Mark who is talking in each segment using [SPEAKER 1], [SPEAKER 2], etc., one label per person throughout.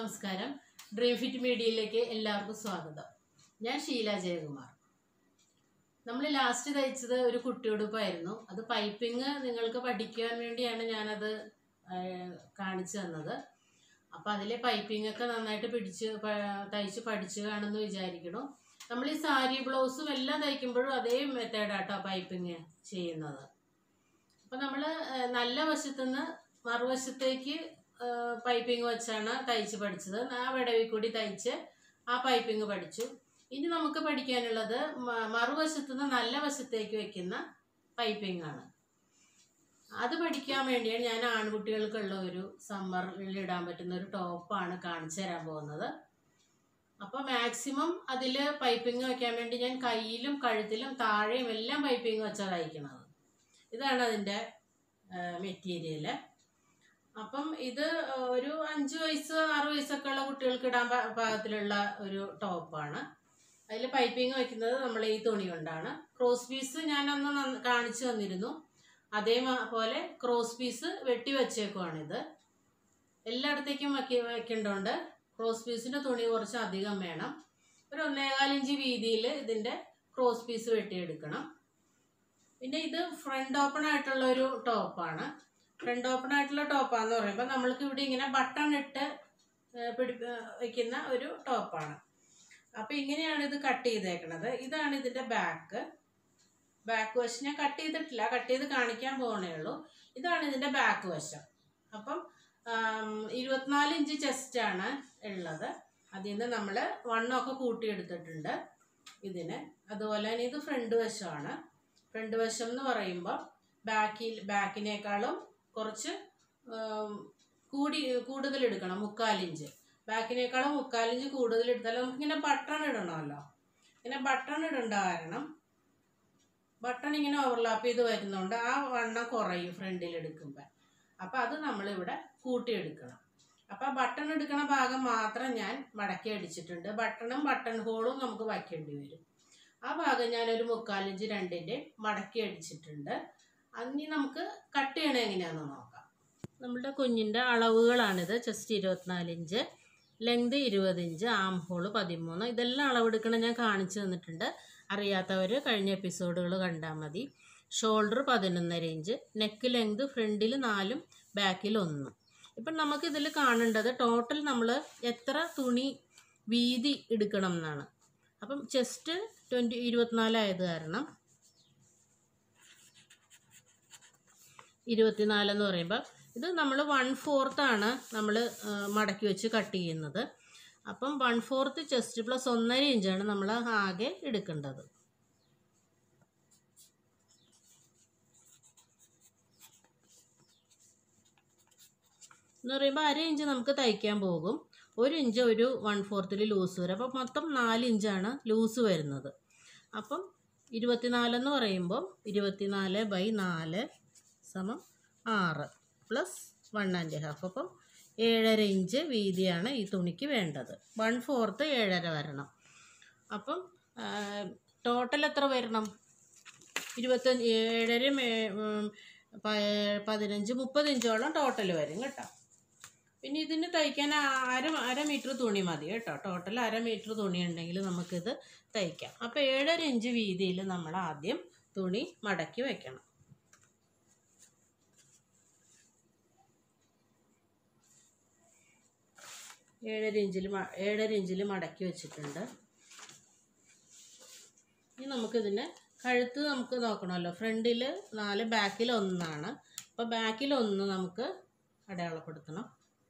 [SPEAKER 1] നമസ്കാരം dream fit മീഡിയയിലേക്ക് എല്ലാവർക്കും സ്വാഗതം ഞാൻ ഷീല ജയകുമാർ നമ്മൾ ലാസ്റ്റ് തയ്ച്ചത് ഒരു കുട്ടിയുടുപ്പായിരുന്നു അത് പൈപ്പിംഗ് നിങ്ങൾക്ക് പഠിക്കുവാൻ വേണ്ടിയാണ് ഞാനത് ആ, കാണിച്ചു തന്നത് അപ്പം അതിലെ പൈപ്പിംഗ് ഒക്കെ നന്നായിട്ട് പിടിച്ച് പ- തയ്ച്ച് പഠിച്ചു കാണുമെന്ന് വിചാരിക്കണു നമ്മൾ ഈ സാരി ബ്ലൗസും എല്ലാം തയ്ക്കുമ്പോഴും അതേ മെത്തേഡാട്ടോ പൈപ്പിംഗ് ചെയ്യുന്നത് അപ്പം നമ്മൾ നല്ല വശത്തുനിന്ന് മറുവശത്തേക്ക് പൈപ്പിംഗ് വെച്ചാണ് തയ്ച്ച് പഠിച്ചത് ആ വിടവിൽ കൂടി തയ്ച്ച് ആ പൈപ്പിംഗ് പഠിച്ചു ഇനി നമുക്ക് പഠിക്കാനുള്ളത് മ- മറുവശത്തുനിന്ന് നല്ല വശത്തേക്ക് വെക്കുന്ന പൈപ്പിംഗ് ആണ് അത് പഠിക്കാൻ വേണ്ടിയാണ് ഞാൻ ആൺകുട്ടികൾക്കുള്ള ഒരു സമ്മറിൽ ഇടാൻ പറ്റുന്ന ഒരു ടോപ്പാണ് കാണിച്ചു തരാൻ പോകുന്നത് അപ്പോൾ മാക്സിമം അതിൽ പൈപ്പിംഗ് വെക്കാൻ വേണ്ടി ഞാൻ കയ്യിലും കഴുത്തിലും താഴെയും എല്ലാം പൈപ്പിംഗ് വെച്ചാണ് തയ്ക്കുന്നത് ഇതാണ് അതിൻ്റെ മെറ്റീരിയൽ അപ്പം ഇത് ഒരു അഞ്ച് വയസ്സ് ആറ് വയസ്സൊക്കെ ഉള്ള കുട്ടികൾക്ക് ഇടാൻ പാ- പാകത്തിലുള്ള ഒരു ടോപ്പാണ് അതിൽ പൈപ്പിംഗ് വെക്കുന്നത് നമ്മൾ ഈ തുണി കൊണ്ടാണ് ക്രോസ് പീസ് ഞാൻ അന്ന് നന്ന- കാണിച്ചു തന്നിരുന്നു അതേ മ- പോലെ ക്രോസ് പീസ് വെട്ടി വെച്ചേക്കുവാണിത് എല്ലായിടത്തേക്കും വെക്ക വെക്കേണ്ടതുകൊണ്ട് ക്രോസ് പീസിൻ്റെ തുണി കുറച്ച് അധികം വേണം ഒരു ഒന്നേകാൽ ഇഞ്ച് വീതിയിൽ ഇതിൻ്റെ ക്രോസ് പീസ് വെട്ടിയെടുക്കണം പിന്നെ ഇത് ഫ്രണ്ട് ഓപ്പൺ ആയിട്ടുള്ള ഒരു ടോപ്പാണ് ഫ്രണ്ട് ഓപ്പൺ ആയിട്ടുള്ള ടോപ്പാന്ന് പറയുമ്പോൾ നമ്മൾക്ക് ഇവിടെ ഇങ്ങനെ ബട്ടൺ ഇട്ട് ഏ, പിടി ഏ, വെക്കുന്ന ഒരു ടോപ്പാണ് അപ്പോൾ ഇങ്ങനെയാണ് ഇത് കട്ട് ചെയ്തേക്കണത് ഇതാണ് ഇതിൻ്റെ ബാക്ക് ബാക്ക് വശം ഞാൻ കട്ട് ചെയ്തിട്ടില്ല കട്ട് ചെയ്ത് കാണിക്കാൻ പോകണേ ഉള്ളൂ ഇതാണ് ഇതിൻ്റെ ബാക്ക് വശം അപ്പം ആം, ഇരുപത്തിനാല് ഇഞ്ച് ചെസ്റ്റാണ് ഉള്ളത് അതിൽ നിന്ന് നമ്മൾ വണ്ണമൊക്കെ കൂട്ടിയെടുത്തിട്ടുണ്ട് ഇതിന് അതുപോലെ തന്നെ ഇത് ഫ്രണ്ട് വശമാണ് ഫ്രണ്ട് വശം എന്ന് പറയുമ്പോൾ ബാക്കിൽ ബാക്കിനേക്കാളും കുറച്ച് ആം, കൂടി കൂടുതൽ എടുക്കണം മുക്കാലിഞ്ച് ബാക്കിനേക്കാളും മുക്കാലിഞ്ച് കൂടുതൽ എടുത്താൽ നമുക്കിങ്ങനെ ബട്ടൺ ഇടണമല്ലോ ഇങ്ങനെ ബട്ടൺ ഇടേണ്ട കാരണം ബട്ടൺ ഇങ്ങനെ ഓവർലാപ്പ് ചെയ്ത് വരുന്നതുകൊണ്ട് ആ വണ്ണം കുറയും ഫ്രണ്ടിൽ എടുക്കുമ്പോൾ അപ്പം അത് നമ്മളിവിടെ കൂട്ടിയെടുക്കണം അപ്പം ബട്ടൺ എടുക്കണ ഭാഗം മാത്രം ഞാൻ മടക്കി അടിച്ചിട്ടുണ്ട് ബട്ടണും ബട്ടൺ ഹോളും നമുക്ക് വയ്ക്കേണ്ടി വരും ആ ഭാഗം ഞാനൊരു മുക്കാലിഞ്ച് രണ്ടിൻ്റെ മടക്കി അടിച്ചിട്ടുണ്ട് അതിന് നമുക്ക് കട്ട് ചെയ്യണത് എങ്ങനെയാണെന്ന് നോക്കാം നമ്മുടെ കുഞ്ഞിൻ്റെ അളവുകളാണിത് ജസ്റ്റ് ഇരുപത്തിനാല് ഇഞ്ച് ലെങ്ത് ഇരുപത് ഇഞ്ച് ആം ഹോള് പതിമൂന്ന് ഇതെല്ലാം അളവെടുക്കണം ഞാൻ കാണിച്ചു തന്നിട്ടുണ്ട് അറിയാത്തവർ കഴിഞ്ഞ എപ്പിസോഡുകൾ കണ്ടാൽ മതി ഷോൾഡർ പതിനൊന്നര ഇഞ്ച് നെക്ക് ലെങ്ത് ഫ്രണ്ടിൽ നാലും ബാക്കിൽ ഒന്നും ഇപ്പം നമുക്കിതിൽ കാണേണ്ടത് ടോട്ടൽ നമ്മൾ എത്ര തുണി വീതി എടുക്കണം എന്നാണ് അപ്പം ചെസ്റ്റ് ട്വൻറ്റി ഇരുപത്തിനാലായത് കാരണം ഇരുപത്തിനാലെന്ന് പറയുമ്പോൾ ഇത് നമ്മൾ വൺ ഫോർത്താണ് നമ്മൾ മടക്കി വെച്ച് കട്ട് ചെയ്യുന്നത് അപ്പം വൺ ഫോർത്ത് ചെസ്റ്റ് പ്ലസ് ഒന്നര ഇഞ്ചാണ് നമ്മൾ ആകെ എടുക്കേണ്ടത് എന്ന് പറയുമ്പോൾ അര ഇഞ്ച് നമുക്ക് തയ്ക്കാൻ പോകും ഒരു ഇഞ്ച് ഒരു വൺ ഫോർത്തിൽ ലൂസ് വരും അപ്പം മൊത്തം നാല് ഇഞ്ചാണ് ലൂസ് വരുന്നത് അപ്പം ഇരുപത്തിനാലെന്ന് പറയുമ്പോൾ ഇരുപത്തിനാല് ബൈ നാല് സമം ആറ് പ്ലസ് വൺ ആൻഡ് ഹാഫ് അപ്പം ഏഴര ഇഞ്ച് വീതിയാണ് ഈ തുണിക്ക് വേണ്ടത് വൺ ഫോർത്ത് ഏഴര വരണം അപ്പം ടോട്ടൽ എത്ര വരണം ഇരുപത്തഞ്ച് ഏഴര പതിനഞ്ച് മുപ്പത് ഇഞ്ചോളം ടോട്ടൽ വരും കേട്ടോ പിന്നെ ഇതിന് തയ്ക്കാൻ അര അര മീറ്റർ തുണി മതി കേട്ടോ ടോട്ടൽ അര മീറ്റർ തുണി ഉണ്ടെങ്കിൽ നമുക്കിത് തയ്ക്കാം അപ്പോൾ ഏഴര ഇഞ്ച് വീതിയിൽ നമ്മൾ ആദ്യം തുണി മടക്കി വെക്കണം ഏഴര ഇഞ്ചിൽ മ- ഏഴര ഇഞ്ചിൽ മടക്കി വെച്ചിട്ടുണ്ട് ഇനി നമുക്കിതിന് കഴുത്ത് നമുക്ക് നോക്കണമല്ലോ ഫ്രണ്ടിൽ നാല് ബാക്കിൽ ഒന്നാണ് അപ്പോൾ ബാക്കിൽ ഒന്ന് നമുക്ക് അടയാളപ്പെടുത്തണം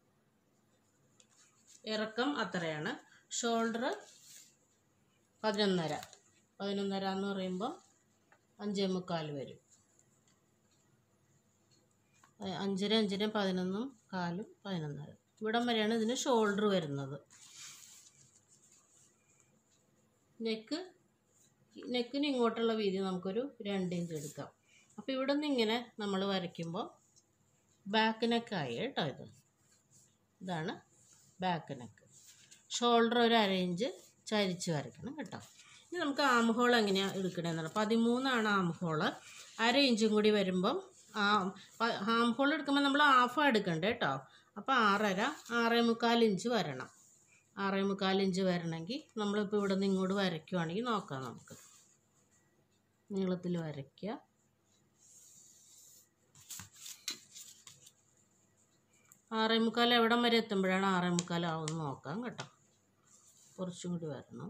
[SPEAKER 1] ഇറക്കം അത്രയാണ് ഷോൾഡർ പതിനൊന്നര പതിനൊന്നര എന്ന് പറയുമ്പോൾ അഞ്ചേ മുക്കാൽ വരും അ- അഞ്ചര അഞ്ചര പതിനൊന്നും കാലും പതിനൊന്നര ഇവിടം വരെയാണ് ഇതിന് ഷോൾഡർ വരുന്നത് നെക്ക് നെക്കിന് ഇങ്ങോട്ടുള്ള വീതി നമുക്കൊരു രണ്ട് ഇഞ്ച് എടുക്കാം അപ്പോൾ ഇവിടെ നിന്ന് ഇങ്ങനെ നമ്മൾ വരയ്ക്കുമ്പോൾ ബാക്ക് നെക്കായി കേട്ടോ ഇത് ഇതാണ് ബാക്ക് നെക്ക് ഷോൾഡർ ഒരു അര ഇഞ്ച് ചരിച്ച് വരയ്ക്കണം കേട്ടോ ഇനി നമുക്ക് ആം ഹോൾ എങ്ങനെയാണ് എടുക്കണമെന്നാണ് പതിമൂന്നാണ് ആം ഹോള് അര ഇഞ്ചും കൂടി വരുമ്പം ആ ആം ഹോൾ എടുക്കുമ്പോൾ നമ്മൾ ഹാഫ് എടുക്കണ്ടേ കേട്ടോ അപ്പോൾ ആറര ആറേ മുക്കാൽ ഇഞ്ച് വരണം ആറേ മുക്കാൽ ഇഞ്ച് വരണമെങ്കിൽ നമ്മളിപ്പോൾ ഇവിടെ നിന്ന് ഇങ്ങോട്ട് വരയ്ക്കുവാണെങ്കിൽ നോക്കാം നമുക്ക് നീളത്തിൽ വരയ്ക്കുക ആറേ മുക്കാൽ എവിടം വരെ എത്തുമ്പോഴാണ് ആറേ മുക്കാൽ ആവുമെന്ന് നോക്കാം കേട്ടോ കുറച്ചും കൂടി വരണം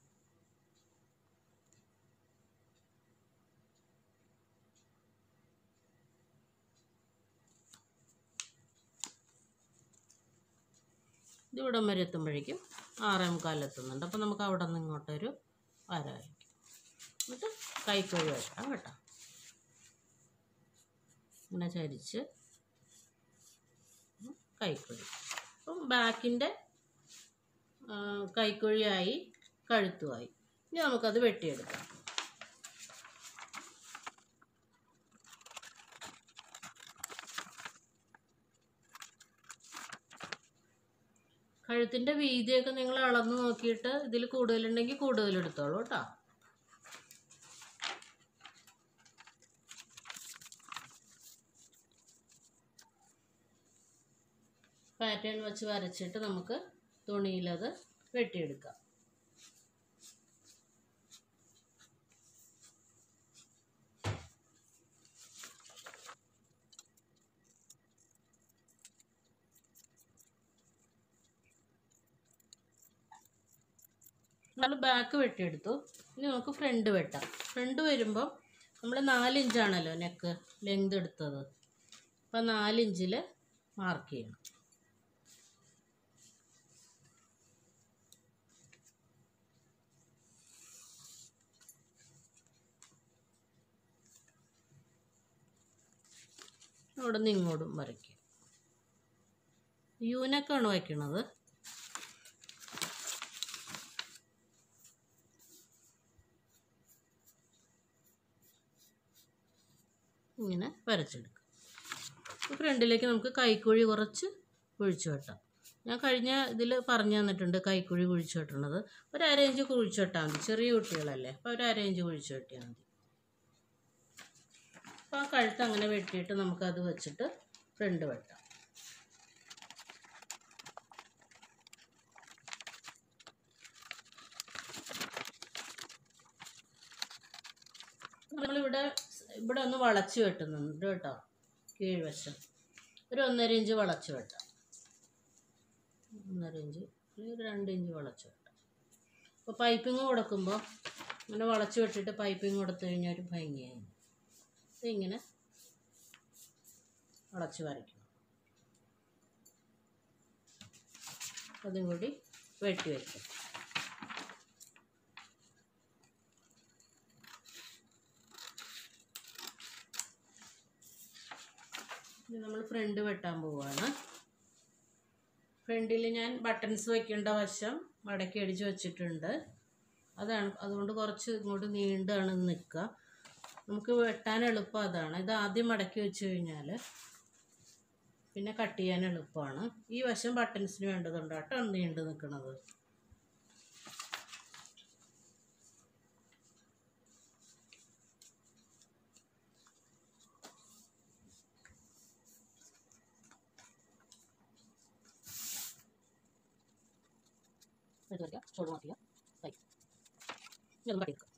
[SPEAKER 1] ഇതിവിടം വരെ എത്തുമ്പോഴേക്കും ആറേ മുക്കാലിൽ എത്തുന്നുണ്ട് അപ്പോൾ നമുക്ക് അവിടെ നിന്ന് ഇങ്ങോട്ടൊരു വര വരയ്ക്കും എന്നിട്ട് കൈക്കൊഴി വരക്കാം കേട്ടോ ഇങ്ങനെ ചരിച്ച് കൈക്കൊഴി അപ്പം ബാക്കിൻ്റെ കൈക്കൊഴിയായി കഴുത്തുമായി ഇനി നമുക്കത് വെട്ടിയെടുക്കാം കഴുത്തിൻ്റെ വീതിയൊക്കെ നിങ്ങൾ അളന്ന് നോക്കിയിട്ട് ഇതിൽ കൂടുതലുണ്ടെങ്കിൽ കൂടുതൽ എടുത്തോളൂ കേട്ടോ പാറ്റേൺ വെച്ച് വരച്ചിട്ട് നമുക്ക് തുണിയിലത് വെട്ടിയെടുക്കാം നമ്മൾ ബാക്ക് വെട്ടിയെടുത്തു ഇനി നമുക്ക് ഫ്രണ്ട് വെട്ടാം ഫ്രണ്ട് വരുമ്പോൾ നമ്മൾ നാലിഞ്ചാണല്ലോ നെക്ക് ലെങ്ത് എടുത്തത് അപ്പോൾ നാലിഞ്ചിൽ മാർക്ക് ചെയ്യണം അവിടെ നിന്ന് ഇങ്ങോട്ടും വരയ്ക്കും യൂനക്കാണ് വയ്ക്കണത് ഇങ്ങനെ വരച്ചെടുക്കും ഫ്രണ്ടിലേക്ക് നമുക്ക് കൈക്കുഴി കുറച്ച് കുഴിച്ചു വെട്ടാം ഞാൻ കഴിഞ്ഞ ഇതിൽ പറഞ്ഞു തന്നിട്ടുണ്ട് കൈക്കുഴി കുഴിച്ചു വെട്ടണത് ഒരു അര ഇഞ്ച് കുഴിച്ചു വെട്ടാൽ മതി ചെറിയ കുട്ടികളല്ലേ അപ്പോൾ ഒരു അര ഇഞ്ച് കുഴിച്ചു വെട്ടിയാൽ മതി അപ്പോൾ ആ കഴുത്ത് അങ്ങനെ വെട്ടിയിട്ട് നമുക്കത് വെച്ചിട്ട് ഫ്രണ്ട് വെട്ടാം നമ്മളിവിടെ ഇവിടെ ഒന്ന് വളച്ച് വെട്ടുന്നുണ്ട് കേട്ടോ കീഴ്വശം ഒരു ഒന്നര ഇഞ്ച് വളച്ച് വെട്ടാം ഒന്നര ഇഞ്ച് അല്ലെങ്കിൽ ഒരു രണ്ട് ഇഞ്ച് വളച്ച് വെട്ടാം അപ്പോൾ പൈപ്പിങ് കൊടുക്കുമ്പോൾ ഇങ്ങനെ വളച്ച് വെട്ടിട്ട് പൈപ്പിങ് കൊടുത്തു കഴിഞ്ഞാൽ ഒരു ഭംഗിയായി ഇതിങ്ങനെ വളച്ച് വരയ്ക്കണം അതും കൂടി വെട്ടി വയ്ക്കും ഇനി നമ്മൾ ഫ്രണ്ട് വെട്ടാൻ പോവുകയാണ് ഫ്രണ്ടിൽ ഞാൻ ബട്ടൺസ് വയ്ക്കേണ്ട വശം മടക്കി അടിച്ച് വെച്ചിട്ടുണ്ട് അതാണ് അതുകൊണ്ട് കുറച്ച് ഇങ്ങോട്ട് നീണ്ടാണ് നിൽക്കുക നമുക്ക് വെട്ടാൻ എളുപ്പം അതാണ് ഇത് ആദ്യം മടക്കി വെച്ച് കഴിഞ്ഞാൽ പിന്നെ കട്ട് ചെയ്യാൻ എളുപ്പമാണ് ഈ വശം ബട്ടൺസിന് വേണ്ടതുണ്ട് കേട്ടോ നീണ്ടു നിൽക്കുന്നത് എടുത്ത് വയ്ക്കുക ഷോൾഡർ മാറ്റുക കൈ ഇനി അതും കട്ട് ചെയ്തെടുക്കുക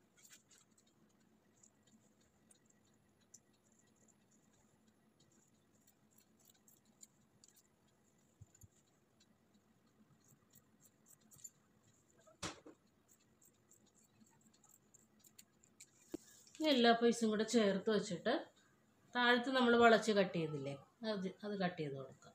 [SPEAKER 1] ഇനി എല്ലാ പീസും കൂടെ ചേർത്ത് വെച്ചിട്ട് താഴത്ത് നമ്മൾ വളച്ച് കട്ട് ചെയ്തില്ലേ അത് അത് കട്ട് ചെയ്ത് കൊടുക്കാം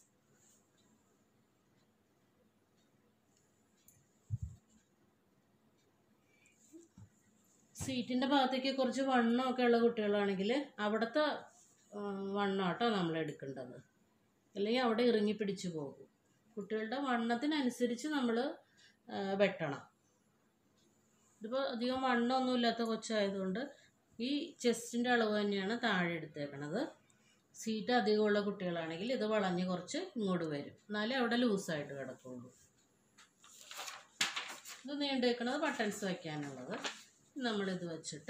[SPEAKER 1] സീറ്റിൻ്റെ ഭാഗത്തേക്ക് കുറച്ച് വണ്ണമൊക്കെ ഉള്ള കുട്ടികളാണെങ്കിൽ അവിടുത്തെ ആ, വണ്ണം കേട്ടോ നമ്മൾ എടുക്കേണ്ടത് അല്ലെങ്കിൽ അവിടെ ഇറങ്ങി പിടിച്ചു പോകും കുട്ടികളുടെ വണ്ണത്തിനനുസരിച്ച് നമ്മൾ വെട്ടണം ഇതിപ്പോൾ അധികം വണ്ണമൊന്നും ഇല്ലാത്ത കൊച്ചായതുകൊണ്ട് ഈ ചെസ്റ്റിൻ്റെ അളവ് തന്നെയാണ് താഴെ എടുത്തേക്കണത് സീറ്റ് അധികമുള്ള കുട്ടികളാണെങ്കിൽ ഇത് വളഞ്ഞ് കുറച്ച് ഇങ്ങോട്ട് വരും എന്നാലേ അവിടെ ലൂസായിട്ട് കിടക്കുള്ളൂ ഇത് നീണ്ടേക്കണത് ബട്ടൺസ് വയ്ക്കാനുള്ളത് നമ്മളിത് വെച്ചിട്ട്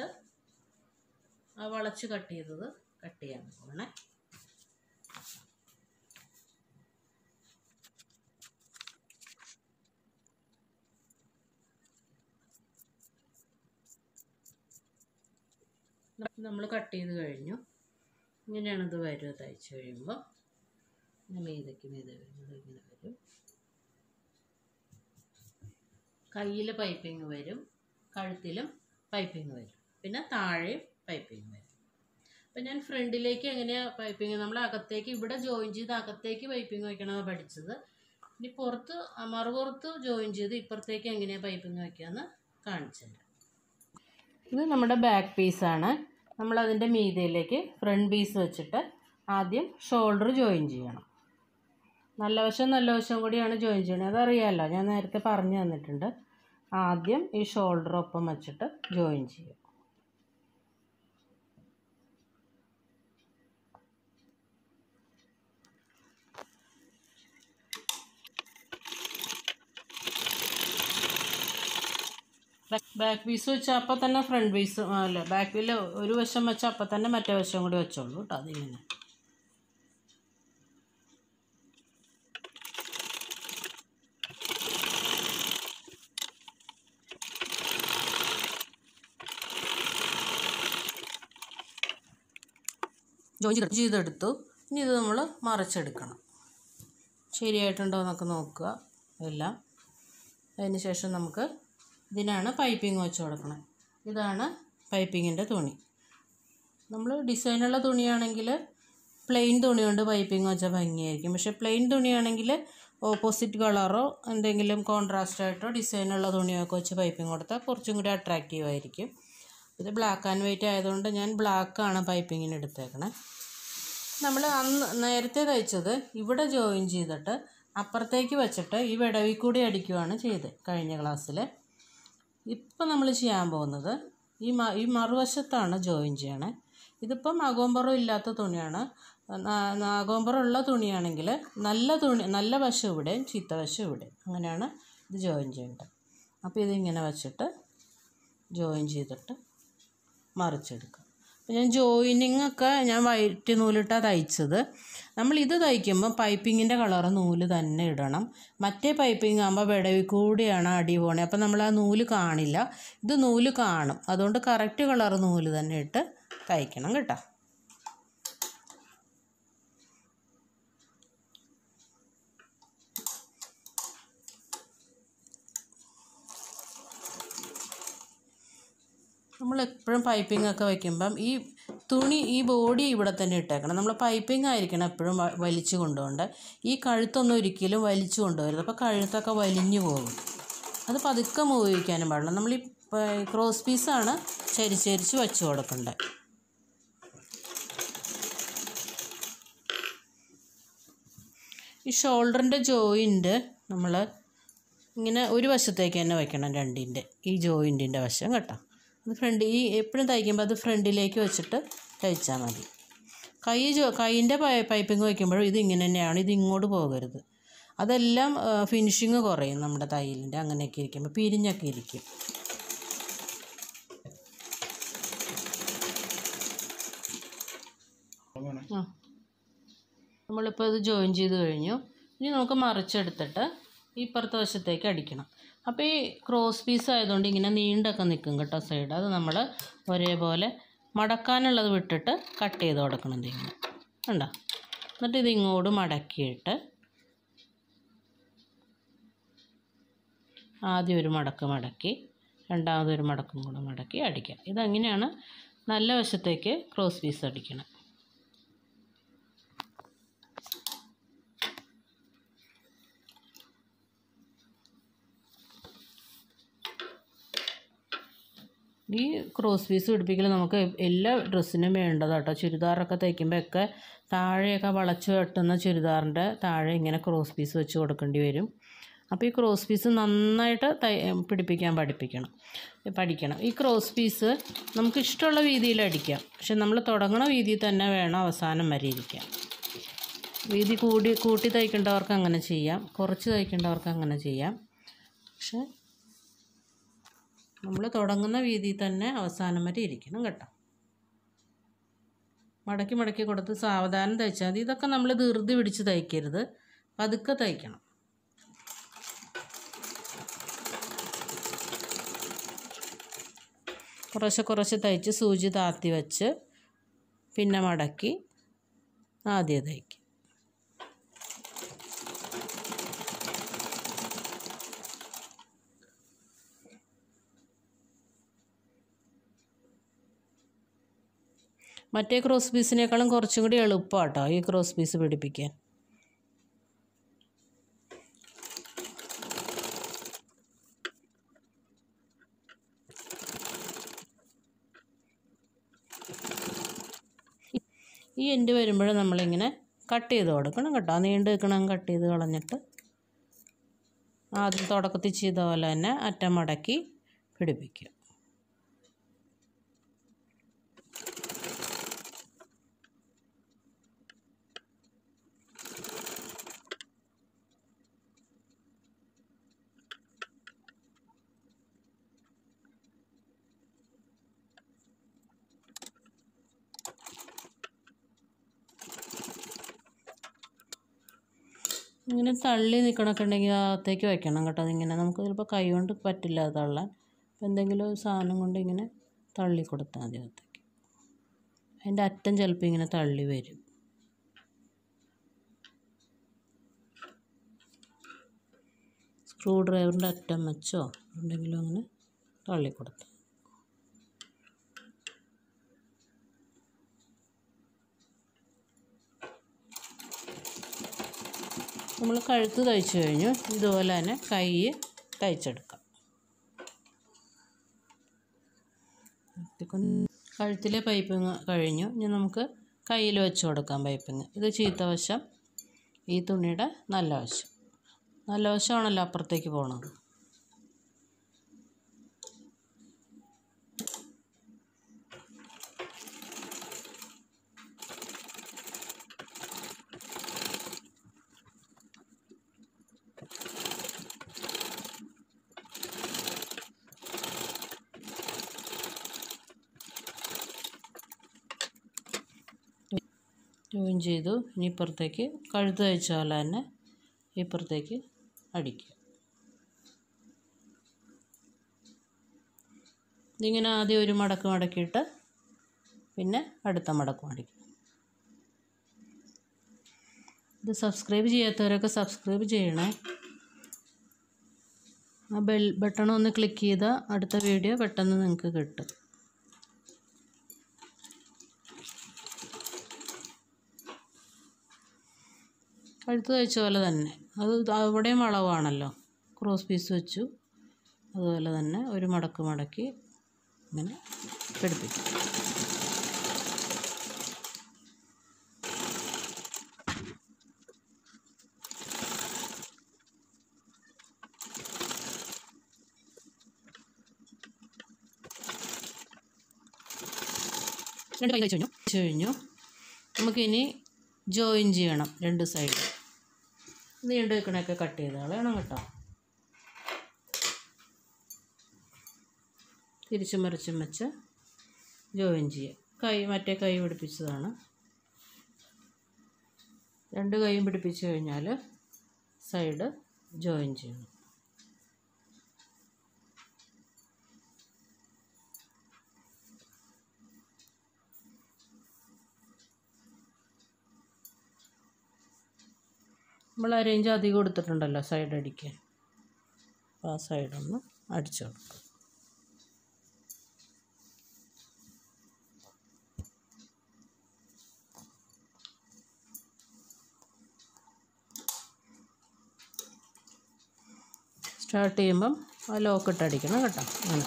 [SPEAKER 1] ആ വളച്ച് കട്ട് ചെയ്തത് കട്ട് ചെയ്യാൻ പോകണേ നമ്മൾ കട്ട് ചെയ്ത് കഴിഞ്ഞു ഇങ്ങനെയാണ് ഇത് വരിക തയ്ച്ച് കഴിയുമ്പോൾ ഇങ്ങനെ മീതയ്ക്ക് മീതെ വരുന്നത് ഇങ്ങനെ വരും കയ്യിൽ പൈപ്പിങ് വരും കഴുത്തിലും പൈപ്പിങ് വരും പിന്നെ താഴെയും പൈപ്പിങ് വരും അപ്പം ഞാൻ ഫ്രണ്ടിലേക്ക് എങ്ങനെയാണ് പൈപ്പിങ് നമ്മൾ അകത്തേക്ക് ഇവിടെ ജോയിൻ ചെയ്ത് അകത്തേക്ക് പൈപ്പിങ് വയ്ക്കണമെന്ന് പഠിച്ചത് ഇനി പുറത്ത് ആ മറുപുറത്ത് ജോയിൻ ചെയ്ത് ഇപ്പുറത്തേക്ക് എങ്ങനെയാണ് പൈപ്പിങ് വയ്ക്കാമെന്ന് കാണിച്ചു തരാം ഇത് നമ്മുടെ ബാക്ക് പീസാണ് നമ്മളതിൻ്റെ മീതയിലേക്ക് ഫ്രണ്ട് പീസ് വെച്ചിട്ട് ആദ്യം ഷോൾഡർ ജോയിൻ ചെയ്യണം നല്ല വശം നല്ല വശം കൂടിയാണ് ജോയിൻ ചെയ്യണത് അതറിയാമല്ലോ ഞാൻ നേരത്തെ പറഞ്ഞു തന്നിട്ടുണ്ട് ആദ്യം ഈ ഷോൾഡർ ഒപ്പം വെച്ചിട്ട് ജോയിൻ ചെയ്യും ബാക്ക് പീസ് വെച്ചാൽ അപ്പം തന്നെ ഫ്രണ്ട് പീസ് അല്ല ബാക്കിൽ ഒരു വശം വെച്ചാൽ അപ്പം തന്നെ മറ്റേ വശം കൂടി വെച്ചോളൂ കേട്ടോ അതിങ്ങനെ ജോയിൻ ചെയ്ത് ചെയ്തെടുത്തു ഇനി ഇത് നമ്മൾ മറിച്ചെടുക്കണം ശരിയായിട്ടുണ്ടോ എന്നൊക്കെ നോക്കുക എല്ലാം അതിന് ശേഷം നമുക്ക് ഇതിനാണ് പൈപ്പിംഗ് വെച്ച് കൊടുക്കണം ഇതാണ് പൈപ്പിങ്ങിൻ്റെ തുണി നമ്മൾ ഡിസൈനുള്ള തുണിയാണെങ്കിൽ പ്ലെയിൻ തുണി കൊണ്ട് പൈപ്പിംഗ് വെച്ചാൽ ഭംഗിയായിരിക്കും പക്ഷേ പ്ലെയിൻ തുണിയാണെങ്കിൽ ഓപ്പോസിറ്റ് കളറോ എന്തെങ്കിലും കോൺട്രാസ്റ്റ് ആയിട്ടോ ഡിസൈനുള്ള തുണിയൊക്കെ വെച്ച് പൈപ്പിംഗ് കൊടുത്താൽ കുറച്ചും കൂടി അട്രാക്റ്റീവ് ആയിരിക്കും ഇത് ബ്ലാക്ക് ആൻഡ് വൈറ്റ് ആയതുകൊണ്ട് ഞാൻ ബ്ലാക്കാണ് പൈപ്പിങ്ങിന് എടുത്തേക്കണേ നമ്മൾ അന്ന് നേരത്തെ തയ്ച്ചത് ഇവിടെ ജോയിൻ ചെയ്തിട്ട് അപ്പുറത്തേക്ക് വെച്ചിട്ട് ഈ വിടവിൽ കൂടി അടിക്കുകയാണ് ചെയ്തത് കഴിഞ്ഞ ക്ലാസ്സിൽ ഇപ്പം നമ്മൾ ചെയ്യാൻ പോകുന്നത് ഈ മ ഈ മറുവശത്താണ് ജോയിൻ ചെയ്യണേ ഇതിപ്പം അകോമ്പറം ഇല്ലാത്ത തുണിയാണ് അകോമ്പറം ഉള്ള തുണിയാണെങ്കിൽ നല്ല തുണി നല്ല വശം ഇവിടെയും ചീത്ത വശം ഇവിടെ അങ്ങനെയാണ് ഇത് ജോയിൻ ചെയ്യേണ്ടത് അപ്പോൾ ഇതിങ്ങനെ വെച്ചിട്ട് ജോയിൻ ചെയ്തിട്ട് മറിച്ചെടുക്കുക അപ്പോൾ ഞാൻ ജോയിനിങ് ഒക്കെ ഞാൻ വൈറ്റ് നൂലിട്ടാണ് തയ്ച്ചത് നമ്മൾ ഇത് തയ്ക്കുമ്പോൾ പൈപ്പിങ്ങിൻ്റെ കളറ് നൂല് തന്നെ ഇടണം മറ്റേ പൈപ്പിംഗ് ആകുമ്പോൾ വിടവിൽ കൂടിയാണ് അടി പോണേ അപ്പോൾ നമ്മൾ ആ നൂല് കാണില്ല ഇത് നൂല് കാണും അതുകൊണ്ട് കറക്റ്റ് കളറ് നൂല് തന്നെ ഇട്ട് തയ്ക്കണം കേട്ടോ നമ്മൾ എപ്പോഴും പൈപ്പിംഗ് ഒക്കെ വയ്ക്കുമ്പം ഈ തുണി ഈ ബോഡി ഇവിടെ തന്നെ ഇട്ടേക്കണം നമ്മൾ പൈപ്പിംഗ് ആയിരിക്കണം എപ്പോഴും വ- വലിച്ചു കൊണ്ടുപോകേണ്ട ഈ കഴുത്തൊന്നും ഒരിക്കലും വലിച്ചു കൊണ്ടുപോകരുത് അപ്പോൾ കഴുത്തൊക്കെ വലിഞ്ഞു പോകും അത് പതുക്കെ മൂവ് ചെയ്യിക്കാനും പാടില്ല നമ്മൾ ഈ ക്രോസ് പീസാണ് ചരിച്ചരിച്ച് വെച്ച് കൊടുക്കേണ്ടത് ഈ ഷോൾഡറിൻ്റെ ജോയിൻ്റ് നമ്മൾ ഇങ്ങനെ ഒരു വശത്തേക്ക് തന്നെ വയ്ക്കണം രണ്ടിൻ്റെ ഈ ജോയിൻറ്റിൻ്റെ വശം കേട്ടോ അത് ഫ്രണ്ട് ഈ എപ്പോഴും തയ്ക്കുമ്പോൾ അത് ഫ്രണ്ടിലേക്ക് വെച്ചിട്ട് തയ്ച്ചാൽ മതി കൈ ജോ കൈയിൻ്റെ പൈപ്പിംഗ് വയ്ക്കുമ്പോഴും ഇത് ഇങ്ങനെ തന്നെയാണ് ഇത് ഇങ്ങോട്ട് പോകരുത് അതെല്ലാം ഫിനിഷിങ് കുറയും നമ്മുടെ തയ്യലിൻ്റെ അങ്ങനെയൊക്കെ ഇരിക്കുമ്പോൾ പിരിഞ്ഞൊക്കെ ഇരിക്കും ആ നമ്മളിപ്പോൾ ഇത് ജോയിൻ ചെയ്ത് കഴിഞ്ഞു ഇനി നമുക്ക് മറിച്ചെടുത്തിട്ട് ഈ ഇപ്പുറത്തെ വശത്തേക്ക് അടിക്കണം അപ്പോൾ ഈ ക്രോസ് പീസ് ആയതുകൊണ്ട് ഇങ്ങനെ നീണ്ടൊക്കെ നിൽക്കും കേട്ടോ സൈഡ് അത് നമ്മൾ ഒരേപോലെ മടക്കാനുള്ളത് വിട്ടിട്ട് കട്ട് ചെയ്ത് കൊടുക്കണം ഇതിങ്ങനെ കണ്ടോ എന്നിട്ട് ഇത് ഇങ്ങോട്ട് മടക്കിയിട്ട് ആദ്യം ഒരു മടക്ക് മടക്കി രണ്ടാമതൊരു മടക്കും കൂടെ മടക്കി അടിക്കാം ഇതങ്ങനെയാണ് നല്ല വശത്തേക്ക് ക്രോസ് പീസ് അടിക്കണം ഈ ക്രോസ് പീസ് പിടിപ്പിക്കൽ നമുക്ക് എല്ലാ ഡ്രസ്സിനും വേണ്ടതാട്ടോ ചുരിദാറൊക്കെ തയ്ക്കുമ്പോൾ ഒക്കെ താഴെയൊക്കെ വളച്ച് വെട്ടുന്ന ചുരിദാറിൻ്റെ താഴെ ഇങ്ങനെ ക്രോസ് പീസ് വെച്ച് കൊടുക്കേണ്ടി വരും അപ്പോൾ ഈ ക്രോസ് പീസ് നന്നായിട്ട് തൈ പിടിപ്പിക്കാൻ പഠിപ്പിക്കണം പഠിക്കണം ഈ ക്രോസ് പീസ് നമുക്ക് ഇഷ്ടമുള്ള വീതിയിൽ അടിക്കാം പക്ഷെ നമ്മൾ തുടങ്ങണ വീതിയിൽ തന്നെ വേണം അവസാനം വരെ ഇരിക്കാൻ വീതി കൂടി കൂട്ടി തയ്ക്കേണ്ടവർക്ക് അങ്ങനെ ചെയ്യാം കുറച്ച് തയ്ക്കേണ്ടവർക്ക് അങ്ങനെ ചെയ്യാം പക്ഷെ നമ്മൾ തുടങ്ങുന്ന വീതിയിൽ തന്നെ അവസാനം വരെ ഇരിക്കണം കേട്ടോ മടക്കി മടക്കി കൊടുത്ത് സാവധാനം തയ്ച്ചാൽ മതി ഇതൊക്കെ നമ്മൾ ധൃതി പിടിച്ച് തയ്ക്കരുത് പതുക്കെ തയ്ക്കണം കുറച്ച് കുറച്ച് തയ്ച്ച് സൂചി താത്തി വെച്ച് പിന്നെ മടക്കി ആദ്യം തയ്ക്കും മറ്റേ ക്രോസ് പീസിനേക്കാളും കുറച്ചും കൂടി എളുപ്പമാട്ടോ ഈ ക്രോസ് പീസ് പിടിപ്പിക്കാൻ ഈ എൻഡ് വരുമ്പോൾ നമ്മളിങ്ങനെ കട്ട് ചെയ്ത് കൊടുക്കണം കേട്ടോ ആ നീണ്ട് നിൽക്കണം കട്ട് ചെയ്ത് കളഞ്ഞിട്ട് ആദ്യം തുടക്കത്തിൽ ചെയ്ത പോലെ തന്നെ അറ്റം മടക്കി പിടിപ്പിക്കും ഇങ്ങനെ തള്ളി നിൽക്കണൊക്കെ ഉണ്ടെങ്കിൽ അകത്തേക്ക് വെക്കണം കേട്ടോ അതിങ്ങനെ നമുക്ക് ചിലപ്പോൾ കൈ കൊണ്ട് പറ്റില്ല അത് തള്ളാൻ അപ്പോൾ എന്തെങ്കിലും ഒരു സാധനം കൊണ്ട് ഇങ്ങനെ തള്ളി കൊടുത്താൽ മതി അകത്തേക്ക് അതിൻ്റെ അറ്റം ചിലപ്പോൾ ഇങ്ങനെ തള്ളി വരും സ്ക്രൂ ഡ്രൈവറിൻ്റെ അറ്റം വെച്ചോ എന്തെങ്കിലും അങ്ങനെ തള്ളി കൊടുത്താൽ നമ്മൾ കഴുത്ത് തയ്ച്ചു കഴിഞ്ഞു ഇതുപോലെ തന്നെ കൈ തയ്ച്ചെടുക്കാം കഴുത്തിലെ പൈപ്പിങ് കഴിഞ്ഞു ഇനി നമുക്ക് കയ്യിൽ വെച്ച് കൊടുക്കാം പൈപ്പിങ് ഇത് ചീത്ത വശം ഈ തുണിയുടെ നല്ല വശം നല്ല വശമാണല്ലോ അപ്പുറത്തേക്ക് പോകണത് ജോയിൻ ചെയ്തു ഇനി ഇപ്പുറത്തേക്ക് കഴുത്ത് തയ്ച്ച പോലെ തന്നെ ഇപ്പുറത്തേക്ക് അടിക്കുക ഇതിങ്ങനെ ആദ്യം ഒരു മടക്ക് മടക്കിയിട്ട് പിന്നെ അടുത്ത മടക്ക് മടക്കി ഇത് സബ്സ്ക്രൈബ് ചെയ്യാത്തവരൊക്കെ സബ്സ്ക്രൈബ് ചെയ്യണേ ആ ബെൽ ബട്ടൺ ഒന്ന് ക്ലിക്ക് ചെയ്താൽ അടുത്ത വീഡിയോ പെട്ടെന്ന് നിങ്ങൾക്ക് കിട്ടും കഴുത്ത് തയ്ച്ച പോലെ തന്നെ അത് അവിടെയും വളവാണല്ലോ ക്രോസ് പീസ് വെച്ചു അതുപോലെ തന്നെ ഒരു മടക്ക് മടക്കി ഇങ്ങനെ പിടിപ്പിക്കും രണ്ട് കൈ തയ്ച്ചു കഴിഞ്ഞു തയ്ച്ചു കഴിഞ്ഞു നമുക്കിനി ജോയിൻ ചെയ്യണം രണ്ട് സൈഡ് നീണ്ടു വെക്കണൊക്കെ കട്ട് ചെയ്ത് കളയണം കേട്ടോ തിരിച്ചും മറിച്ചും വെച്ച് ജോയിൻ ചെയ്യുക കൈ മറ്റേ കൈ പിടിപ്പിച്ചതാണ് രണ്ട് കൈയും പിടിപ്പിച്ച് കഴിഞ്ഞാൽ സൈഡ് ജോയിൻ ചെയ്യണം നമ്മൾ അരേഞ്ച് അധികം കൊടുത്തിട്ടുണ്ടല്ലോ സൈഡ് അടിക്കാൻ അപ്പോൾ ആ സൈഡൊന്ന് അടിച്ചു കൊടുക്കും സ്റ്റാർട്ട് ചെയ്യുമ്പം ആ ലോക്കിട്ട് അടിക്കണം കേട്ടോ അങ്ങനെ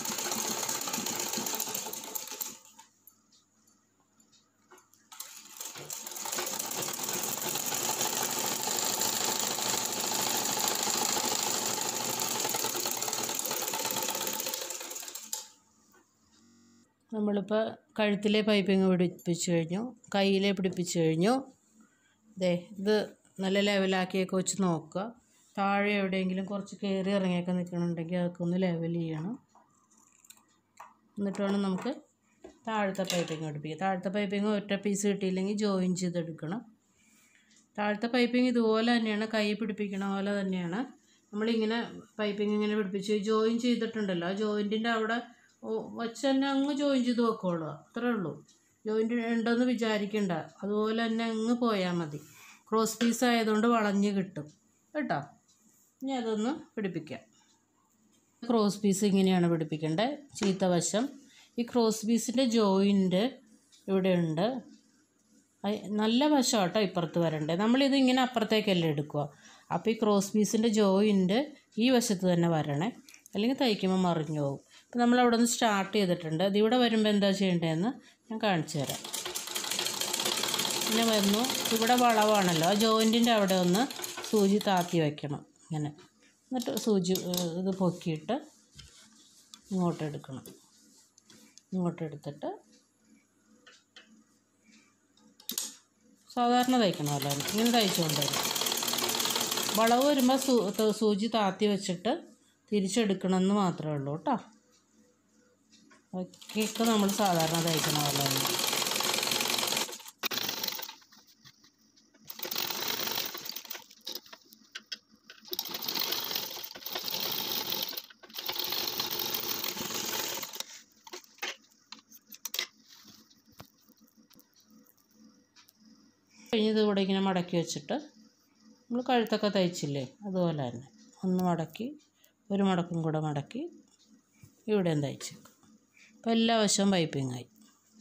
[SPEAKER 1] നമ്മളിപ്പോൾ കഴുത്തിലെ പൈപ്പിങ് പിടിപ്പിച്ച് കഴിഞ്ഞു കയ്യിലെ പിടിപ്പിച്ച് കഴിഞ്ഞു ദേ ഇത് നല്ല ലെവലാക്കിയൊക്കെ വെച്ച് നോക്കുക താഴെ എവിടെയെങ്കിലും കുറച്ച് കയറി ഇറങ്ങിയൊക്കെ നിൽക്കണമെങ്കിൽ അതൊക്കെ ഒന്ന് ലെവൽ ചെയ്യണം എന്നിട്ട് വേണം നമുക്ക് താഴത്തെ പൈപ്പിങ് പിടിപ്പിക്കുക താഴത്തെ പൈപ്പിങ് ഒറ്റ പീസ് കിട്ടിയില്ലെങ്കിൽ ജോയിൻ ചെയ്തെടുക്കണം താഴത്തെ പൈപ്പിങ് ഇതുപോലെ തന്നെയാണ് കൈ പിടിപ്പിക്കണ പോലെ തന്നെയാണ് നമ്മളിങ്ങനെ പൈപ്പിങ് ഇങ്ങനെ പിടിപ്പിച്ച് ജോയിൻ ചെയ്തിട്ടുണ്ടല്ലോ ആ ജോയിൻറ്റിൻ്റെ അവിടെ വച്ച് തന്നെ അങ്ങ് ജോയിൻ ചെയ്ത് വെക്കോളൂ അത്രേ ഉള്ളൂ ജോയിൻ്റ് ഉണ്ടെന്ന് വിചാരിക്കണ്ട അതുപോലെ തന്നെ അങ്ങ് പോയാൽ മതി ക്രോസ് പീസ് ആയതുകൊണ്ട് വളഞ്ഞ് കിട്ടും കേട്ടോ ഇനി അതൊന്ന് പിടിപ്പിക്കാം ക്രോസ് പീസ് ഇങ്ങനെയാണ് പിടിപ്പിക്കേണ്ടത് ചീത്ത വശം ഈ ക്രോസ് പീസിൻ്റെ ജോയിൻ്റ് ഇവിടെ ഉണ്ട് അയ് നല്ല വശം കേട്ടോ ഇപ്പുറത്ത് വരണ്ടേ നമ്മളിത് ഇങ്ങനെ അപ്പുറത്തേക്കല്ലേ എടുക്കുക അപ്പോൾ ഈ ക്രോസ് പീസിൻ്റെ ജോയിൻ്റ് ഈ വശത്ത് തന്നെ വരണേ അല്ലെങ്കിൽ തയ്ക്കുമ്പോൾ മറിഞ്ഞു പോകും അപ്പോൾ നമ്മൾ അവിടെ നിന്ന് സ്റ്റാർട്ട് ചെയ്തിട്ടുണ്ട് അത് ഇവിടെ വരുമ്പോൾ എന്താ ചെയ്യേണ്ടതെന്ന് ഞാൻ കാണിച്ചു തരാം ഇങ്ങനെ വരുന്നു ഇവിടെ വളവാണല്ലോ ആ ജോയിൻറ്റിൻ്റെ അവിടെ ഒന്ന് സൂചി താത്തി വയ്ക്കണം ഇങ്ങനെ എന്നിട്ട് സൂചി ഏഹ്, ഇത് പൊക്കിയിട്ട് ഇങ്ങോട്ട് എടുക്കണം ഇങ്ങോട്ട് എടുത്തിട്ട് സാധാരണ തയ്ക്കണമല്ലോ ഇങ്ങനെ തയ്ച്ചുകൊണ്ട് വരും വളവ് വരുമ്പോൾ സൂ ത- സൂചി താത്തി വെച്ചിട്ട് തിരിച്ചെടുക്കണമെന്ന് മാത്രമേ ഉള്ളൂ കേട്ടോ ബാക്കിയൊക്കെ നമ്മൾ സാധാരണ തയ്ക്കണ പോലെ തന്നെ കഴിഞ്ഞത് ഇവിടെ ഇങ്ങനെ മടക്കി വെച്ചിട്ട് നമ്മൾ കഴുത്തൊക്കെ തയ്ച്ചില്ലേ അതുപോലെ തന്നെ ഒന്ന് മടക്കി ഒരു മടക്കും കൂടെ മടക്കി ഇവിടെയും തയ്ച്ച് അപ്പോൾ എല്ലാ വശവും പൈപ്പിംഗ് ആയി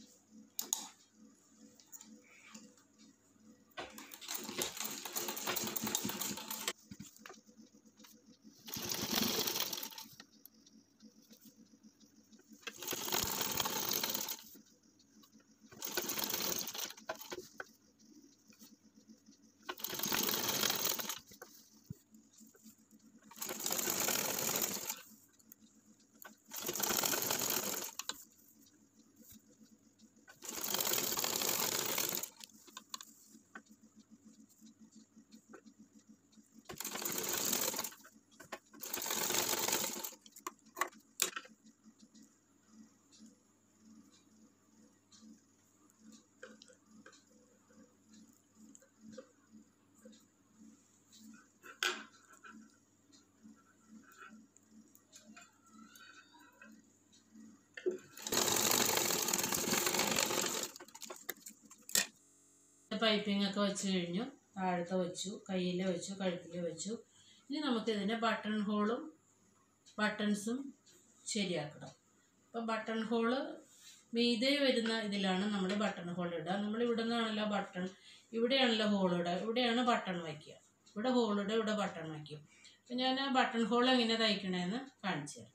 [SPEAKER 1] പൈപ്പിംഗ് ഒക്കെ വെച്ച് കഴിഞ്ഞു താഴത്തെ വെച്ചു കയ്യിൽ വെച്ചു കഴുത്തിൽ വെച്ചു ഇനി നമുക്ക് ഇതിൻ്റെ ബട്ടൺ ഹോളും ബട്ടൺസും ശരിയാക്കണം അപ്പോൾ ബട്ടൺ ഹോള് മീതെ വരുന്ന ഇതിലാണ് നമ്മൾ ബട്ടൺ ഹോൾ ഇടുക നമ്മൾ ഇവിടെ നിന്നാണല്ലോ ബട്ടൺ ഇവിടെയാണല്ലോ ഹോൾ ഇടുക ഇവിടെയാണ് ബട്ടൺ വയ്ക്കുക ഇവിടെ ഹോൾ ഇടുക ഇവിടെ ബട്ടൺ വയ്ക്കും അപ്പം ഞാൻ ബട്ടൺ ഹോൾ എങ്ങനെ തയ്ക്കണേന്ന് കാണിച്ചു തരാം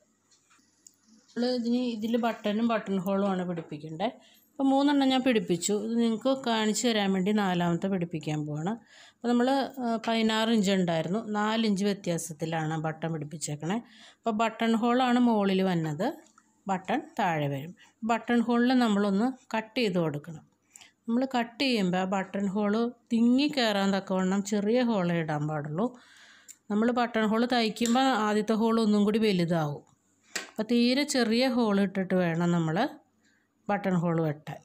[SPEAKER 1] നമ്മൾ ഇതിന് ഇതിൽ ബട്ടണും ബട്ടൺ ഹോളുമാണ് പിടിപ്പിക്കേണ്ടത് അപ്പോൾ മൂന്നെണ്ണം ഞാൻ പിടിപ്പിച്ചു ഇത് നിങ്ങൾക്ക് കാണിച്ചു തരാൻ വേണ്ടി നാലാമത്തെ പിടിപ്പിക്കാൻ പോവാണ് അപ്പോൾ നമ്മൾ പതിനാറ് ഇഞ്ച് ഉണ്ടായിരുന്നു നാലിഞ്ച് വ്യത്യാസത്തിലാണ് ബട്ടൺ പിടിപ്പിച്ചേക്കണേ അപ്പോൾ ബട്ടൺ ഹോളാണ് മുകളിൽ വന്നത് ബട്ടൺ താഴെ വരും ബട്ടൺ ഹോളിൽ നമ്മളൊന്ന് കട്ട് ചെയ്ത് കൊടുക്കണം നമ്മൾ കട്ട് ചെയ്യുമ്പോൾ ആ ബട്ടൺ ഹോള് തിങ്ങി കയറാൻ തക്കവണ്ണം ചെറിയ ഹോളേ ഇടാൻ പാടുള്ളൂ നമ്മൾ ബട്ടൺ ഹോള് തയ്ക്കുമ്പോൾ ആദ്യത്തെ ഹോൾ ഒന്നും കൂടി വലുതാവും അപ്പോൾ തീരെ ചെറിയ ഹോൾ ഇട്ടിട്ട് വേണം നമ്മൾ ബട്ടൺ ഹോൾ വെട്ടാൻ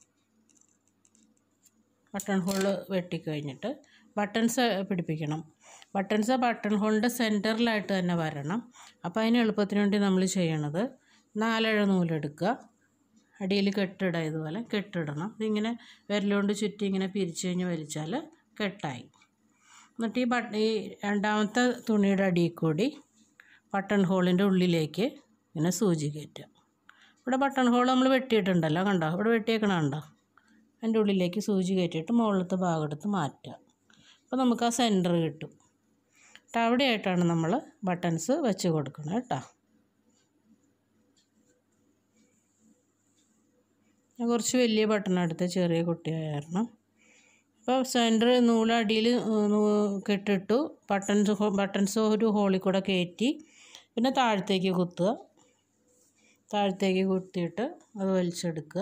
[SPEAKER 1] ബട്ടൺ ഹോൾ വെട്ടിക്കഴിഞ്ഞിട്ട് ബട്ടൺസ് പിടിപ്പിക്കണം ബട്ടൺസ് ബട്ടൺ ഹോളിൻ്റെ സെൻറ്ററിലായിട്ട് തന്നെ വരണം അപ്പോൾ അതിന് എളുപ്പത്തിന് വേണ്ടി നമ്മൾ ചെയ്യണത് നാലഴ നൂലെടുക്കുക അടിയിൽ കെട്ടിടുക ഇതുപോലെ കെട്ടിടണം ഇതിങ്ങനെ വിരലുകൊണ്ട് ചുറ്റി ഇങ്ങനെ പിരിച്ചു കഴിഞ്ഞ് വലിച്ചാൽ കെട്ടായി എന്നിട്ട് ഈ ബട്ട ഈ രണ്ടാമത്തെ തുണിയുടെ അടിയിൽ കൂടി ബട്ടൺ ഹോളിൻ്റെ ഉള്ളിലേക്ക് ഇങ്ങനെ സൂചി കയറ്റുക ഇവിടെ ബട്ടൺ ഹോൾ നമ്മൾ വെട്ടിയിട്ടുണ്ടല്ലോ കണ്ടോ ഇവിടെ വെട്ടിയേക്കണ കണ്ടോ അതിൻ്റെ ഉള്ളിലേക്ക് സൂചി കയറ്റിയിട്ട് മുകളിലത്തെ ഭാഗം എടുത്ത് മാറ്റുക അപ്പോൾ നമുക്ക് ആ സെൻറ്റർ കിട്ടും എന്നിട്ട് അവിടെയായിട്ടാണ് നമ്മൾ ബട്ടൺസ് വെച്ച് കൊടുക്കണം കേട്ടോ ഞാൻ കുറച്ച് വലിയ ബട്ടൺ എടുത്ത് ചെറിയ കുട്ടിയായ കാരണം അപ്പോൾ സെൻറ്റർ നൂല് അടിയിൽ കെട്ടിട്ടു ബട്ടൺസ് ബട്ടൺസ് ഒരു ഹോളിൽ കൂടെ കയറ്റി പിന്നെ താഴത്തേക്ക് കുത്തുക താഴത്തേക്ക് കുത്തിയിട്ട് അത് വലിച്ചെടുക്കുക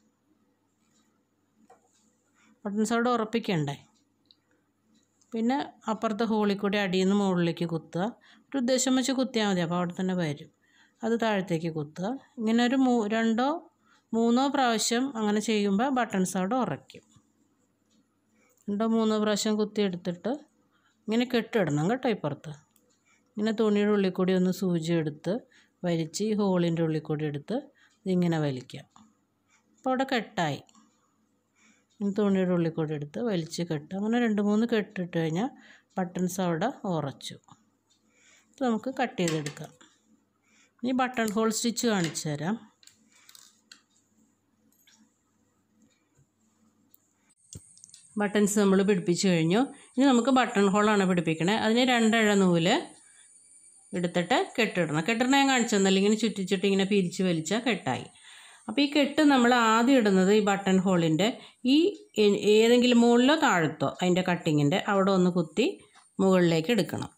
[SPEAKER 1] ബട്ടൺസ് അവിടെ ഉറപ്പിക്കണ്ടേ പിന്നെ അപ്പുറത്തെ ഹോളിൽ കൂടി അടിയിൽ നിന്ന് മുകളിലേക്ക് കുത്തുക ഒരു ഉദ്ദേശം വെച്ച് കുത്തിയാൽ മതി അപ്പോൾ അവിടെ തന്നെ വരും അത് താഴത്തേക്ക് കുത്തുക ഇങ്ങനെ ഒരു മൂ രണ്ടോ മൂന്നോ പ്രാവശ്യം അങ്ങനെ ചെയ്യുമ്പോൾ ബട്ടൺസ് അവിടെ ഉറയ്ക്കും രണ്ടോ മൂന്നോ പ്രാവശ്യം കുത്തി എടുത്തിട്ട് ഇങ്ങനെ കെട്ടിടണം കേട്ടോ ഇപ്പുറത്ത് ഇങ്ങനെ തുണിയുടെ ഉള്ളിൽ കൂടി ഒന്ന് സൂചി എടുത്ത് വലിച്ച് ഈ ഹോളിൻ്റെ ഉള്ളിൽ കൂടി എടുത്ത് ഇതിങ്ങനെ വലിക്കാം അപ്പോൾ അവിടെ കെട്ടായി ഈ തുണിയുടെ ഉള്ളിൽ കൂടി എടുത്ത് വലിച്ച് കെട്ട് അങ്ങനെ രണ്ട് മൂന്ന് കെട്ടിട്ട് കഴിഞ്ഞാൽ ബട്ടൺസ് അവിടെ ഉറച്ചു ഇത് നമുക്ക് കട്ട് ചെയ്തെടുക്കാം ഇനി ബട്ടൺ ഹോൾ സ്റ്റിച്ച് കാണിച്ചു തരാം ബട്ടൺസ് നമ്മൾ പിടിപ്പിച്ച് കഴിഞ്ഞു ഇനി നമുക്ക് ബട്ടൺ ഹോളാണ് പിടിപ്പിക്കണേ അതിന് രണ്ടഴ നൂല് എടുത്തിട്ട് കെട്ടിടണം കെട്ടിടണം ഞാൻ കാണിച്ചു തന്നല്ല ഇങ്ങനെ ചുറ്റി ചുറ്റി ഇങ്ങനെ പിരിച്ച് വലിച്ചാൽ കെട്ടായി അപ്പോൾ ഈ കെട്ട് നമ്മൾ ആദ്യം ഇടുന്നത് ഈ ബട്ടൺ ഹോളിൻ്റെ ഈ എ- ഏതെങ്കിലും മുകളിലോ താഴത്തോ അതിൻ്റെ കട്ടിങ്ങിൻ്റെ അവിടെ ഒന്ന് കുത്തി മുകളിലേക്ക് എടുക്കണം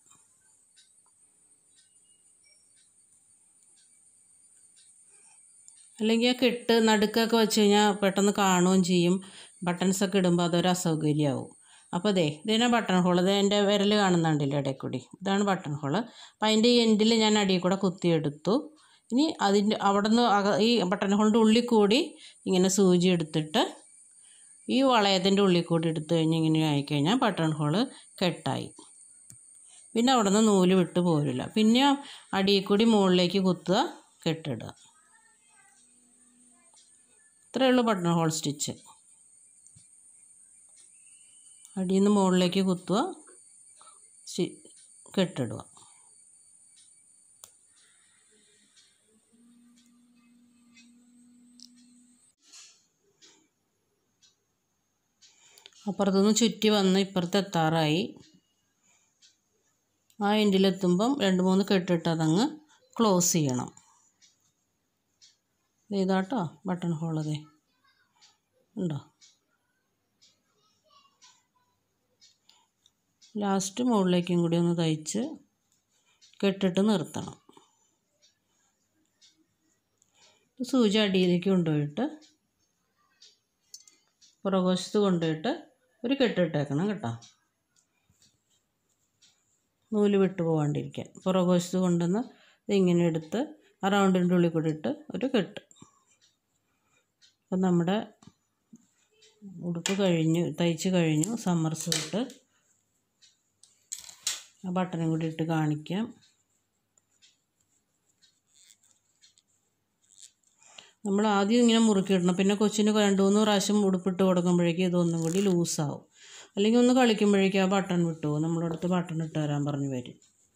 [SPEAKER 1] അല്ലെങ്കിൽ ആ കെട്ട് നടുക്കൊക്കെ വെച്ച് കഴിഞ്ഞാൽ പെട്ടെന്ന് കാണുകയും ചെയ്യും ബട്ടൺസൊക്കെ ഇടുമ്പോൾ അതൊരു അസൗകര്യമാവും അപ്പോൾ അതെ ഇതിനെ ബട്ടൺ ഹോൾ ഇത് എൻ്റെ വിരൽ കാണുന്നുണ്ടല്ലോ ഇടയിൽ കൂടി ഇതാണ് ബട്ടൺ ഹോൾ അപ്പോൾ അതിൻ്റെ എൻഡിൽ ഞാൻ അടിയിൽ കൂടെ കുത്തിയെടുത്തു ഇനി അതിൻ്റെ അവിടെ നിന്ന് അക ഈ ബട്ടൺ ഹോളിൻ്റെ ഉള്ളിൽ കൂടി ഇങ്ങനെ സൂചി എടുത്തിട്ട് ഈ വളയത്തിൻ്റെ ഉള്ളിൽ കൂടി എടുത്തു കഴിഞ്ഞ് ഇങ്ങനെ ആയിക്കഴിഞ്ഞാൽ ബട്ടൺ ഹോള് കെട്ടായി പിന്നെ അവിടെ നിന്ന് നൂല് വിട്ട് പോരില്ല പിന്നെ അടിയിൽ കൂടി മുകളിലേക്ക് കുത്തുക കെട്ടിടുക ഇത്രയേ ഉള്ളൂ ബട്ടൺ ഹോൾ സ്റ്റിച്ച് അടിയിൽ നിന്ന് മുകളിലേക്ക് കുത്തുക സ്റ്റി കെട്ടിടുക അപ്പുറത്തുനിന്ന് ചുറ്റി വന്ന് ഇപ്പുറത്ത് എത്താറായി ആ എൻഡിലെത്തുമ്പം രണ്ട് മൂന്ന് കെട്ടിട്ട് അതങ്ങ് ക്ലോസ് ചെയ്യണം ദേ ഇതാട്ടോ ബട്ടൺ ഹോൾ ദേ ഉണ്ടോ ലാസ്റ്റ് മുകളിലേക്കും കൂടി ഒന്ന് തയ്ച്ച് കെട്ടിട്ട് നിർത്തണം സൂചി അടിയിലേക്ക് കൊണ്ടുപോയിട്ട് പുറകുവശത്ത് കൊണ്ടുപോയിട്ട് ഒരു കെട്ടിട്ടേക്കണം കേട്ടോ നൂല് വിട്ടു പോകാണ്ടിരിക്കാൻ പുറകുവശത്ത് കൊണ്ടുവന്ന് ഇതിങ്ങനെ എടുത്ത് ആ റൗണ്ടിൻ്റെ ഉള്ളിൽ കൂടി ഇട്ട് ഒരു കെട്ട് അപ്പം നമ്മുടെ ഉടുപ്പ് കഴിഞ്ഞു തയ്ച്ച് കഴിഞ്ഞു സമ്മർ സൂട്ട് ആ ബട്ടണും കൂടി ഇട്ട് കാണിക്കാം നമ്മൾ ആദ്യം ഇങ്ങനെ മുറുക്കിയിടണം പിന്നെ കൊച്ചിന് രണ്ട് മൂന്ന് പ്രാവശ്യം ഉടുപ്പിട്ട് കൊടുക്കുമ്പോഴേക്കും ഇതൊന്നും കൂടി ലൂസാവും അല്ലെങ്കിൽ ഒന്ന് കളിക്കുമ്പോഴേക്കും ആ ബട്ടൺ വിട്ടുപോകും നമ്മളടുത്ത് ബട്ടൺ ഇട്ട് തരാൻ പറഞ്ഞു വരും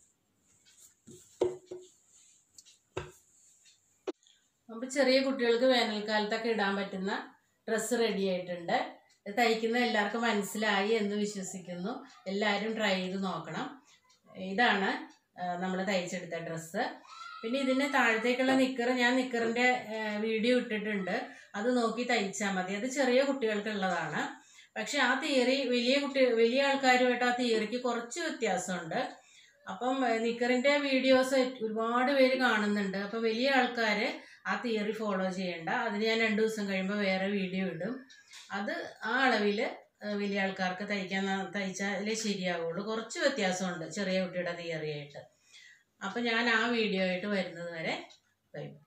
[SPEAKER 1] അപ്പോൾ ചെറിയ കുട്ടികൾക്ക് വേനൽക്കാലത്തൊക്കെ ഇടാൻ പറ്റുന്ന ഡ്രസ്സ് റെഡി ആയിട്ടുണ്ട് ഇത് തയ്ക്കുന്ന എല്ലാവർക്കും മനസ്സിലായി എന്ന് വിശ്വസിക്കുന്നു എല്ലാവരും ട്രൈ ചെയ്ത് നോക്കണം ഇതാണ് നമ്മൾ തയ്ച്ചെടുത്ത ഡ്രസ്സ് പിന്നെ ഇതിൻ്റെ താഴത്തേക്കുള്ള നിക്കർ ഞാൻ നിക്കറിൻ്റെ വീഡിയോ ഇട്ടിട്ടുണ്ട് അത് നോക്കി തയ്ച്ചാൽ മതി അത് ചെറിയ കുട്ടികൾക്കുള്ളതാണ് പക്ഷെ ആ തിയറി വലിയ കുട്ടി വലിയ ആൾക്കാരുമായിട്ട് ആ തിയറിക്ക് കുറച്ച് വ്യത്യാസമുണ്ട് അപ്പം നിക്കറിൻ്റെ വീഡിയോസ് ഒരുപാട് പേര് കാണുന്നുണ്ട് അപ്പം വലിയ ആൾക്കാർ ആ തിയറി ഫോളോ ചെയ്യണ്ട അതിന് ഞാൻ രണ്ട് ദിവസം കഴിയുമ്പോൾ വേറെ വീഡിയോ ഇടും അത് ആ അളവിൽ വലിയ ആൾക്കാർക്ക് തയ്ക്കാൻ തയ്ച്ചാലേ ശരിയാവുള്ളൂ കുറച്ച് വ്യത്യാസമുണ്ട് ചെറിയ കുട്ടിയുടെ തിയറി ആയിട്ട് അപ്പം ഞാൻ ആ വീഡിയോ ആയിട്ട് വരുന്നത് വരെ ബൈ